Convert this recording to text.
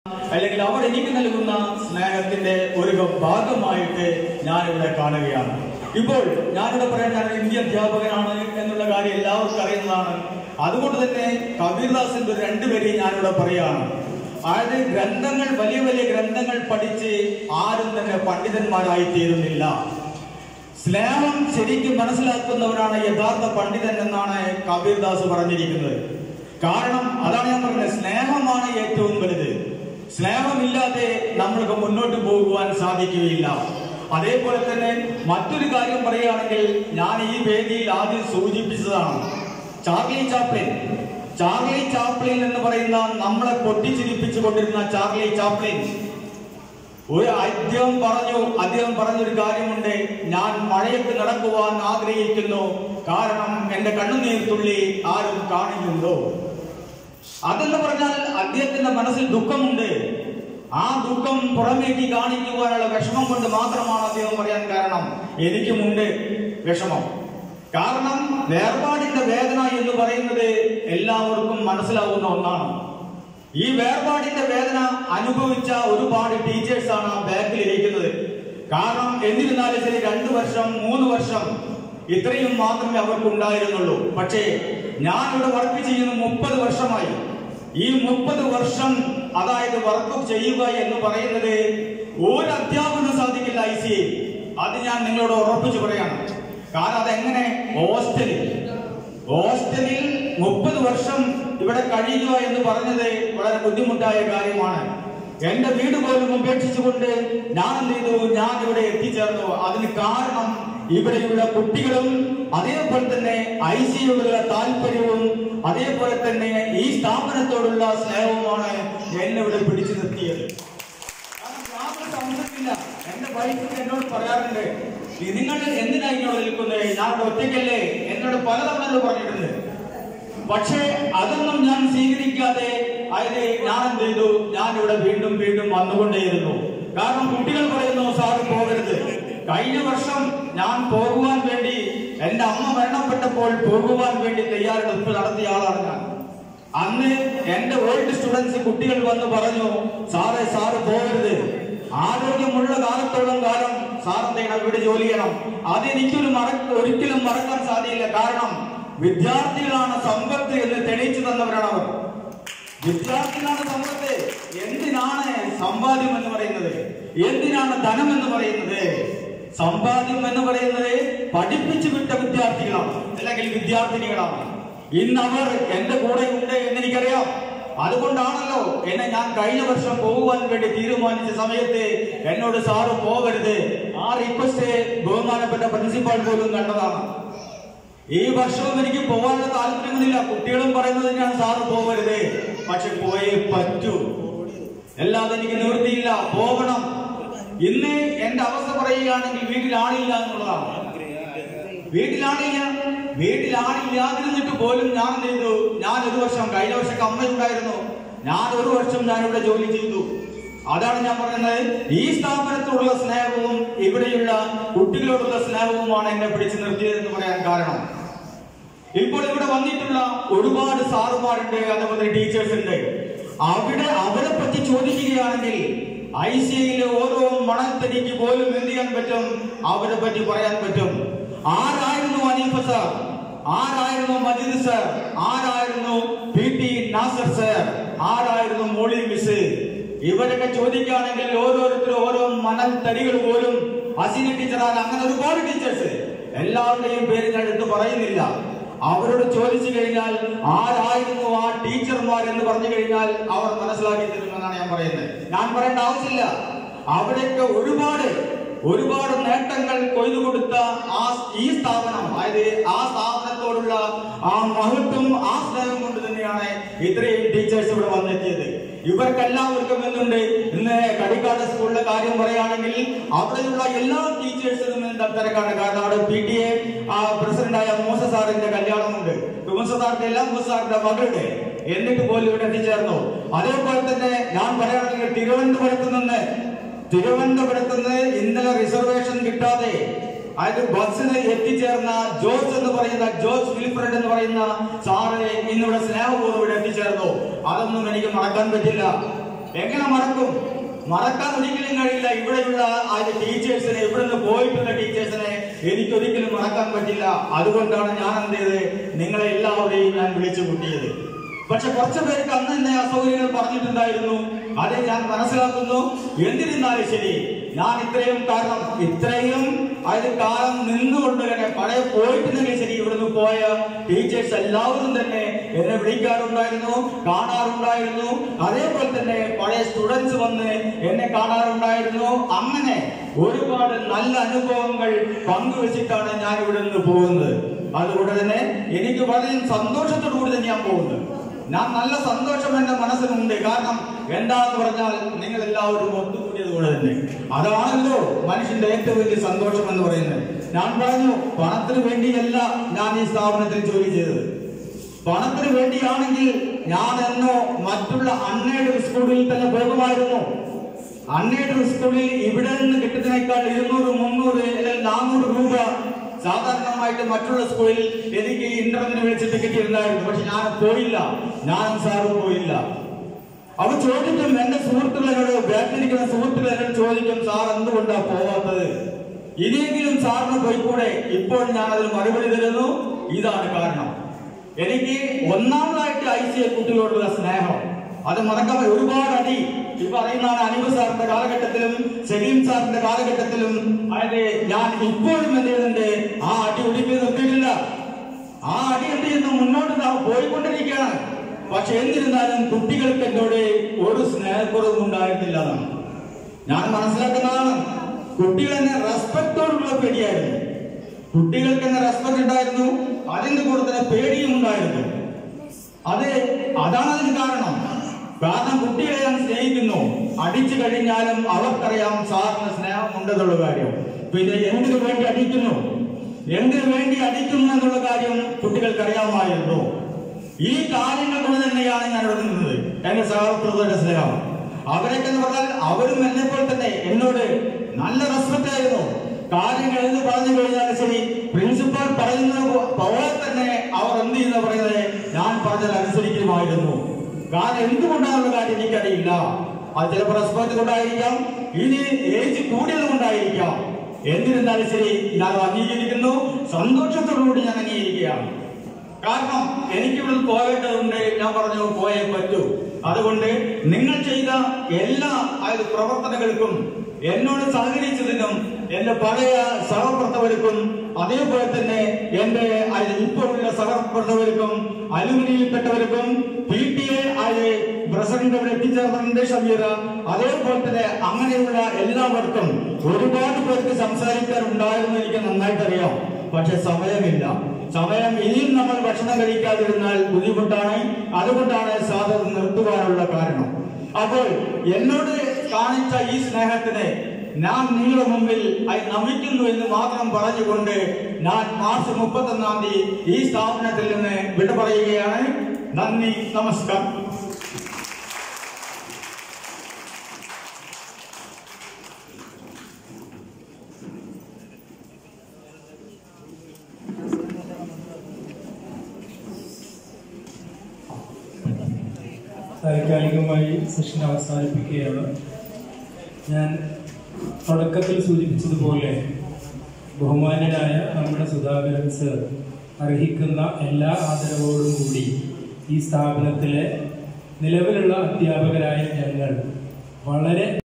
അല്ലെങ്കിൽ അവർ എനിക്ക് നൽകുന്ന സ്നേഹത്തിന്റെ ഒരു ഭാഗമായിട്ട് ഞാനിവിടെ കാണുകയാണ് ഇപ്പോൾ ഞാനിവിടെ പറയാൻ ഞാൻ ഒരു ഇന്ത്യ അധ്യാപകനാണ് എന്നുള്ള കാര്യം എല്ലാവർക്കും അറിയുന്നതാണ് അതുകൊണ്ട് തന്നെ കബീർദാസിന്റെ ഒരു രണ്ടുപേരെയും ഞാനിവിടെ പറയാണ് അതായത് ഗ്രന്ഥങ്ങൾ വലിയ വലിയ ഗ്രന്ഥങ്ങൾ പഠിച്ച് ആരും തന്നെ പണ്ഡിതന്മാരായി തീരുന്നില്ല സ്നേഹം ശരിക്കും മനസ്സിലാക്കുന്നവരാണ് യഥാർത്ഥ പണ്ഡിതൻ എന്നാണ് കബീർദാസ് പറഞ്ഞിരിക്കുന്നത് കാരണം അതാണ് ഞാൻ പറഞ്ഞത് സ്നേഹമാണ് ഏറ്റവും വലുത് സ്നേഹമില്ലാതെ നമ്മൾക്ക് മുന്നോട്ട് പോകുവാൻ സാധിക്കുകയില്ല അതേപോലെ തന്നെ മറ്റൊരു കാര്യം പറയുകയാണെങ്കിൽ ഞാൻ ഈ വേദിയിൽ ആദ്യം സൂചിപ്പിച്ചതാണ് ചാർലി ചാപ്ലിൻ ചാർലി ചാപ്ലിൻ എന്ന് പറയുന്ന നമ്മളെ പൊട്ടിച്ചിരിപ്പിച്ചു കൊണ്ടിരുന്ന ചാർലി ചാപ്ലിൻ ഒരു അദ്ദേഹം പറഞ്ഞു അദ്ദേഹം പറഞ്ഞൊരു കാര്യമുണ്ട് ഞാൻ മഴയത്ത് നടക്കുവാൻ ആഗ്രഹിക്കുന്നു കാരണം എന്റെ കണ്ണുനീർ തുള്ളി ആരും കാണുന്നുണ്ടോ അതെന്ന് പറഞ്ഞാൽ അദ്ദേഹത്തിന്റെ മനസ്സിൽ ദുഃഖമുണ്ട് ആ ദുഃഖം പുറമേക്ക് കാണിക്കുവാനുള്ള വിഷമം കൊണ്ട് മാത്രമാണ് അദ്ദേഹം പറയാൻ കാരണം എനിക്കുമുണ്ട് വിഷമം കാരണം വേർപാടിന്റെ വേദന എന്ന് പറയുന്നത് എല്ലാവർക്കും മനസ്സിലാവുന്ന ഒന്നാണ് ഈ വേർപാടിന്റെ വേദന അനുഭവിച്ച ഒരുപാട് ടീച്ചേഴ്സ് ആണ് ആ ബാക്കിൽ ഇരിക്കുന്നത് കാരണം എന്നിരുന്നാലും ശരി രണ്ടു വർഷം മൂന്ന് വർഷം ഇത്രയും മാത്രമേ അവർക്ക് ഉണ്ടായിരുന്നുള്ളൂ പക്ഷേ ഞാൻ ഇവിടെ വർക്ക് ചെയ്യുന്ന മുപ്പത് വർഷമായി ഈ മുപ്പത് വർഷം അതായത് വർക്ക് ചെയ്യുക എന്ന് പറയുന്നത് ഒരു അധ്യാപനം സാധിക്കില്ല ഐ സി അത് ഞാൻ നിങ്ങളോട് ഉറപ്പിച്ചു പറയാണ് കാരണം അതെങ്ങനെ ഹോസ്റ്റലിൽ ഹോസ്റ്റലിൽ മുപ്പത് വർഷം ഇവിടെ കഴിയുക എന്ന് പറഞ്ഞത് വളരെ ബുദ്ധിമുട്ടായ കാര്യമാണ് എന്റെ വീട് പോലും ഉപേക്ഷിച്ചുകൊണ്ട് ഞാൻ എന്ത് ചെയ്തു ഞാൻ ഇവിടെ എത്തിച്ചേർന്നു അതിന് കാരണം ഇവിടെയുള്ള കുട്ടികളും അതേപോലെ തന്നെ ഐ സിയോടുള്ള താല്പര്യവും അതേപോലെ തന്നെ ഈ സ്ഥാപനത്തോടുള്ള സ്നേഹവുമാണ് എന്നെ ഇവിടെ പിടിച്ചു നിർത്തിയത് കാരണം യാതൊരു സംശയമില്ല എന്റെ വൈഫ് എന്നോട് പറയാറുണ്ട് "ഈ നിങ്ങൾ എന്തിനാ ഇങ്ങോട്ട് നിൽക്കുന്നത് ഞാൻ ഇവിടെ ഒറ്റയ്ക്കല്ലേ എന്നോട് പലതവണ ഇത് പറഞ്ഞിട്ടുണ്ട് പക്ഷേ അതൊന്നും ഞാൻ സ്വീകരിക്കാതെ അതായത് ഞാൻ എന്ത് ചെയ്തു ഞാൻ ഇവിടെ വീണ്ടും വീണ്ടും വന്നുകൊണ്ടേയിരുന്നു കാരണം കുട്ടികൾ പറയുന്നു സാറ് പോകരുത് കഴിഞ്ഞ വർഷം ഞാൻ പോകുവാൻ വേണ്ടി എന്റെ അമ്മ മരണപ്പെട്ടപ്പോൾ പോകുവാൻ വേണ്ടി തയ്യാറെടുപ്പ് നടത്തിയ ആളാണ് ഞാൻ അന്ന് എന്റെ ഓൾഡ് സ്റ്റുഡൻസ് കുട്ടികൾ വന്ന് പറഞ്ഞു സാറേ സാറ് പോകരുത് ആരോഗ്യമുള്ള കാലത്തോളം കാലം സാർ എന്ത് ചെയ്യണം ഇവിടെ ജോലി ചെയ്യണം അതെനിക്കൊരു മറക്ക ഒരിക്കലും മറക്കാൻ സാധ്യയില്ല കാരണം വിദ്യാർത്ഥികളാണ് സമ്പത്ത് എന്ന് തെളിയിച്ചു തന്നവരാണ് അവർ വിദ്യാർത്ഥികളാണ് സമ്പത്ത് എന്തിനാണ് സമ്പാദ്യം എന്ന് പറയുന്നത് എന്തിനാണ് ധനം എന്ന് പറയുന്നത് സമ്പാദ്യം എന്ന് പറയുന്നത് പഠിപ്പിച്ചു വിട്ട വിദ്യാർത്ഥികളാണ് അല്ലെങ്കിൽ വിദ്യാർത്ഥിനികളാണ് ഇന്ന് അവർ എന്റെ കൂടെ ഉണ്ട് എന്ന് എനിക്കറിയാം അതുകൊണ്ടാണല്ലോ എന്നെ ഞാൻ കഴിഞ്ഞ വർഷം പോകുവാൻ വേണ്ടി തീരുമാനിച്ച സമയത്ത് എന്നോട് സാറ് പോകരുത് ആ റിക്വസ്റ്റ് ബഹുമാനപ്പെട്ട പ്രിൻസിപ്പാൾ പോലും കണ്ടതാണ് ഈ വർഷവും എനിക്ക് പോകാനുള്ള താല്പര്യങ്ങളില്ല കുട്ടികളും പറയുന്നത് ഞാൻ സാറ് പോകരുത് പക്ഷെ പോയേ പറ്റൂ അല്ലാതെ എനിക്ക് നിവൃത്തിയില്ല പോകണം ഇന്ന് എന്റെ അവസ്ഥ പറയുകയാണെങ്കിൽ വീട്ടിൽ ആളില്ല എന്നുള്ളതാണ് വീട്ടിലാണില്ല വീട്ടിലാണില്ലാതിരുന്നിട്ട് പോലും ഞാൻ എന്ത് ചെയ്തു ഞാൻ ഒരു വർഷം കഴിഞ്ഞ വർഷം അമ്മയുണ്ടായിരുന്നു ഞാൻ ഒരു വർഷം ഞാൻ ഇവിടെ ജോലി ചെയ്തു അതാണ് ഞാൻ പറയുന്നത് ഈ സ്ഥാപനത്തോടുള്ള സ്നേഹവും ഇവിടെയുള്ള കുട്ടികളോടുള്ള സ്നേഹവുമാണ് എന്നെ പിടിച്ചു നിർത്തിയതെന്ന് പറയാൻ കാരണം ഇപ്പോൾ ഇവിടെ വന്നിട്ടുള്ള ഒരുപാട് സാറുമാരുണ്ട് അതേപോലെ ടീച്ചേഴ്സ് ഉണ്ട് അവിടെ അവരെ പറ്റി ചോദിക്കുകയാണെങ്കിൽ ഐ സിയിലെ ഓരോ മണത്തടിക്ക് പോലും എന്ത് ചെയ്യാൻ പറ്റും അവരെ പറ്റി പറയാൻ പറ്റും ആരായിരുന്നു അനീഫ സാർ ആരായിരുന്നു മജിദ് സാർ ആരായിരുന്നു പി ടി നാസർ സാർ ആരായിരുന്നു മോളി മിസ് ഇവരൊക്കെ ചോദിക്കുകയാണെങ്കിൽ ഓരോരുത്തരും ഓരോ മണൽ തടികൾ പോലും അസിനി ടീച്ചറാണ് അങ്ങനെ ഒരുപാട് ടീച്ചേഴ്സ് എല്ലാവരുടെയും പേര് ഞാൻ എടുത്ത് പറയുന്നില്ല അവരോട് ചോദിച്ചു കഴിഞ്ഞാൽ ആരായിരുന്നു ആ ടീച്ചർമാർ എന്ന് പറഞ്ഞു കഴിഞ്ഞാൽ അവർ മനസ്സിലാക്കി തരുമെന്നാണ് ഞാൻ പറയുന്നത് ഞാൻ പറയേണ്ട ആവശ്യമില്ല അവിടെയൊക്കെ ഒരുപാട് ഒരുപാട് നേട്ടങ്ങൾ കൊയ്തു കൊടുത്ത ആ ഈ സ്ഥാപനം അതായത് ആ സ്ഥാപനത്തോടുള്ള ആ മഹത്വം ആ സ്നേഹം കൊണ്ട് തന്നെയാണ് ഇത്രയും ടീച്ചേഴ്സ് ഇവിടെ വന്നെത്തിയത് ഇവർക്കെല്ലാവർക്കും എന്തുണ്ട് ഇന്ന് കടിക്കാട് സ്കൂളിലെ കാര്യം പറയുകയാണെങ്കിൽ അവിടെയുള്ള എല്ലാ ടീച്ചേഴ്സിനും എന്താ തിരക്കാണ് കാരണം അവിടെ പി ടി എ പ്രസിഡന്റായ മൂസ സാറിന്റെ കല്യാണമുണ്ട് മൂസ സാറിന്റെ എല്ലാ മൂസ സാറിന്റെ മകളുടെ എന്നിട്ട് പോലും ഇവിടെ എത്തിച്ചേർന്നു അതേപോലെ തന്നെ ഞാൻ പറയുകയാണെങ്കിൽ തിരുവനന്തപുരത്ത് നിന്ന് തിരുവനന്തപുരത്ത് നിന്ന് ഇന്നലെ റിസർവേഷൻ കിട്ടാതെ അതായത് ബസ്സിന് എത്തിച്ചേർന്ന ജോസ് എന്ന് പറയുന്ന ജോസ് വിൽഫ്രഡ് എന്ന് പറയുന്ന സാറ് ഇന്നിവിടെ സ്നേഹപൂർവ്വം ഇവിടെ എത്തിച്ചേർന്നു അതൊന്നും എനിക്ക് മറക്കാൻ പറ്റില്ല എങ്ങനെ മറക്കും മറക്കാൻ ഒരിക്കലും കഴിയില്ല ഇവിടെയുള്ള ആ ടീച്ചേഴ്സിനെ ഇവിടുന്ന് പോയിട്ടുള്ള ടീച്ചേഴ്സിനെ എനിക്ക് ഒരിക്കലും മറക്കാൻ പറ്റില്ല അതുകൊണ്ടാണ് ഞാൻ എന്ത് ചെയ്ത് നിങ്ങളെ എല്ലാവരെയും ഞാൻ വിളിച്ചു കൂട്ടിയത് പക്ഷെ കുറച്ചു പേർക്ക് അന്ന് എന്നെ അസൗകര്യങ്ങൾ പറഞ്ഞിട്ടുണ്ടായിരുന്നു അത് ഞാൻ മനസ്സിലാക്കുന്നു എന്തിരുന്നാലും ശരി ഞാൻ ഇത്രയും കാരണം ഇത്രയും അതിൽ കാലം നിന്നുകൊണ്ട് തന്നെ പഴയ പോയിട്ടുണ്ടെങ്കിൽ ശരി ഇവിടുന്ന് പോയ ടീച്ചേഴ്സ് എല്ലാവരും തന്നെ എന്നെ വിളിക്കാറുണ്ടായിരുന്നു കാണാറുണ്ടായിരുന്നു അതേപോലെ തന്നെ പഴയ സ്റ്റുഡൻസ് വന്ന് എന്നെ കാണാറുണ്ടായിരുന്നു അങ്ങനെ ഒരുപാട് നല്ല അനുഭവങ്ങൾ പങ്കുവെച്ചിട്ടാണ് ഞാൻ ഇവിടെ നിന്ന് പോകുന്നത് അതുകൊണ്ട് തന്നെ എനിക്ക് വളരെ സന്തോഷത്തോടു കൂടി തന്നെ ഞാൻ പോകുന്നത് ഞാൻ നല്ല സന്തോഷം എന്റെ മനസ്സിലുണ്ട് കാരണം എന്താന്ന് പറഞ്ഞാൽ നിങ്ങൾ എല്ലാവരും ഒത്തുകൂടിയത് കൊണ്ട് തന്നെ അതാണല്ലോ മനുഷ്യന്റെ ഏറ്റവും വലിയ സന്തോഷം എന്ന് പറയുന്നത് ഞാൻ പറഞ്ഞു പണത്തിന് വേണ്ടിയല്ല ഞാൻ ഈ സ്ഥാപനത്തിൽ ജോലി ചെയ്തത് പണത്തിന് വേണ്ടിയാണെങ്കിൽ ഞാൻ എന്നോ മറ്റുള്ള അൺഎയ്ഡഡ് സ്കൂളിൽ തന്നെ പോകുമായിരുന്നു അൺഎയ്ഡഡ് സ്കൂളിൽ ഇവിടെ നിന്ന് കിട്ടുന്നതിനേക്കാൾ ഇരുന്നൂറ് മുന്നൂറ് അല്ലെങ്കിൽ നാനൂറ് രൂപ സാധാരണമായിട്ട് മറ്റുള്ള സ്കൂളിൽ എനിക്ക് ഇന്റർവ്യൂവിന് വിളിച്ചിട്ട് കിട്ടിയിരുന്നായിരുന്നു പക്ഷെ ഞാൻ പോയില്ല ഞാനും സാറും പോയില്ല അവ ചോദിക്കും എന്റെ സുഹൃത്തുക്കളോട് ബാക്കിലിരിക്കുന്ന സുഹൃത്തുക്കൾ എന്നോട് ചോദിക്കും സാർ എന്തുകൊണ്ടാ പോവാത്തത് ഇനിയെങ്കിലും സാറിന് പോയിക്കൂടെ ഇപ്പോൾ ഞാൻ അതിന് മറുപടി തരുന്നു ഇതാണ് കാരണം എനിക്ക് ഒന്നാമതായിട്ട് ഐ സി എ കുട്ടികളോടുള്ള സ്നേഹം അത് മറക്കാൻ പറ്റില്ല. ഒരുപാട് അടി ഈ പറയുന്നതാണ് അനിബ് സാറിന്റെ കാലഘട്ടത്തിലും സലീം സാറിന്റെ കാലഘട്ടത്തിലും അതായത് ഞാൻ ഇപ്പോഴും എന്ത് ചെയ്യുന്നുണ്ട് ആ അടി ഒടുക്കി നിർത്തിയിട്ടില്ല ആ അടി എന്ത് ചെയ്യുന്നു മുന്നോട്ട് ദാ പോയിക്കൊണ്ടിരിക്കുകയാണ് പക്ഷെ എന്നിരുന്നാലും കുട്ടികൾക്ക് എന്നോട് ഒരു സ്നേഹക്കുറവും ഉണ്ടായിരുന്നില്ല എന്നാണ് ഞാൻ മനസ്സിലാക്കുന്നതാണ് കുട്ടികൾ എന്നെ റെസ്പെക്ടോടുള്ള പേടിയായിരുന്നു കുട്ടികൾക്ക് എന്നെ റെസ്പെക്ട് ഉണ്ടായിരുന്നു അതിന്റെ കൂടെ തന്നെ പേടിയും ഉണ്ടായിരുന്നു അത് അതാണ് അതിന് കാരണം കാരണം കുട്ടികളെ ഞാൻ സ്നേഹിക്കുന്നു അടിച്ചു കഴിഞ്ഞാലും അവർക്കറിയാം സാറിന് സ്നേഹമുണ്ടെന്നുള്ള കാര്യം പിന്നെ എന്തിനു വേണ്ടി അടിക്കുന്നു എന്തിനു വേണ്ടി അടിക്കുന്നു എന്നുള്ള കാര്യം കുട്ടികൾക്ക് അറിയാമായിരുന്നു ഈ കാര്യങ്ങൾ കൊണ്ട് തന്നെയാണ് ഞാൻ ഇവിടെ നിന്നത് എന്റെ സഹപ്രവർത്തകരുടെ സ്നേഹം അവരൊക്കെ എന്ന് പറഞ്ഞാൽ അവരും എന്നെ പോലെ തന്നെ എന്നോട് നല്ല റെസ്പെക്ട് ആയിരുന്നു കാര്യങ്ങൾ എന്ത് പറഞ്ഞു കഴിഞ്ഞാൽ ശരി പ്രിൻസിപ്പാൾ പറയുന്ന പോലെ തന്നെ അവർ എന്ത് ചെയ്യുന്ന പറയുന്നത് ഞാൻ പറഞ്ഞത് അനുസരിക്കുമായിരുന്നു കാരണം എന്തുകൊണ്ടാണെന്ന കാര്യം എനിക്കറിയില്ല അത് ചിലപ്പോൾ റെസ്പെക്ട് കൊണ്ടായിരിക്കാം ഇനി ഏജ് കൂടിയത് കൊണ്ടായിരിക്കാം എന്നിരുന്നാലും ശരി ഞാൻ അംഗീകരിക്കുന്നു സന്തോഷത്തോടുകൂടി ഞാൻ അംഗീകരിക്കുകയാണ് കാരണം എനിക്ക് ഇവിടെ പോകേണ്ടതുണ്ട് ഞാൻ പറഞ്ഞു പോയേ പറ്റൂ അതുകൊണ്ട് നിങ്ങൾ ചെയ്ത എല്ലാ അതായത് പ്രവർത്തനങ്ങൾക്കും എന്നോട് സഹകരിച്ചതിനും എന്റെ പഴയ സഹപ്രവർത്തകർക്കും അതേപോലെ തന്നെ എന്റെ അതായത് ഇപ്പോഴുള്ള സഹപ്രവർത്തകർക്കും അലുമിനിയിൽപ്പെട്ടവർക്കും പി ടി എ അതായത് പ്രസിഡന്റ് ഇവിടെ എത്തിച്ചേർന്നിട്ടുണ്ട് ഷമീറ അതേപോലെ തന്നെ അങ്ങനെയുള്ള എല്ലാവർക്കും ഒരുപാട് പേർക്ക് സംസാരിക്കാൻ ഉണ്ടായിരുന്നു എനിക്ക് നന്നായിട്ട് അറിയാം പക്ഷെ സമയമില്ല സമയം ഇനിയും നമ്മൾ ഭക്ഷണം കഴിക്കാതിരുന്നാൽ ബുദ്ധിമുട്ടാണ് അതുകൊണ്ടാണ് സാധന നിർത്തുവാനുള്ള കാരണം അപ്പോൾ എന്നോട് കാണിച്ച ഈ സ്നേഹത്തിന് ഞാൻ നിങ്ങളുടെ മുമ്പിൽ അത് നമിക്കുന്നു എന്ന് മാത്രം പറഞ്ഞുകൊണ്ട് ഞാൻ മാർച്ച് മുപ്പത്തൊന്നാം തീയതി ഈ സ്ഥാപനത്തിൽ നിന്ന് വിട പറയുകയാണ് നന്ദി നമസ്കാരം താൽക്കാലികമായി സെഷൻ അവസാനിപ്പിക്കുകയാണ് ഞാൻ തുടക്കത്തിൽ സൂചിപ്പിച്ചതുപോലെ ബഹുമാന്യനായ നമ്മുടെ സുധാകരൻ സർ അർഹിക്കുന്ന എല്ലാ ആദരവോടും കൂടി ഈ സ്ഥാപനത്തിലെ നിലവിലുള്ള അധ്യാപകരായ ഞങ്ങൾ വളരെ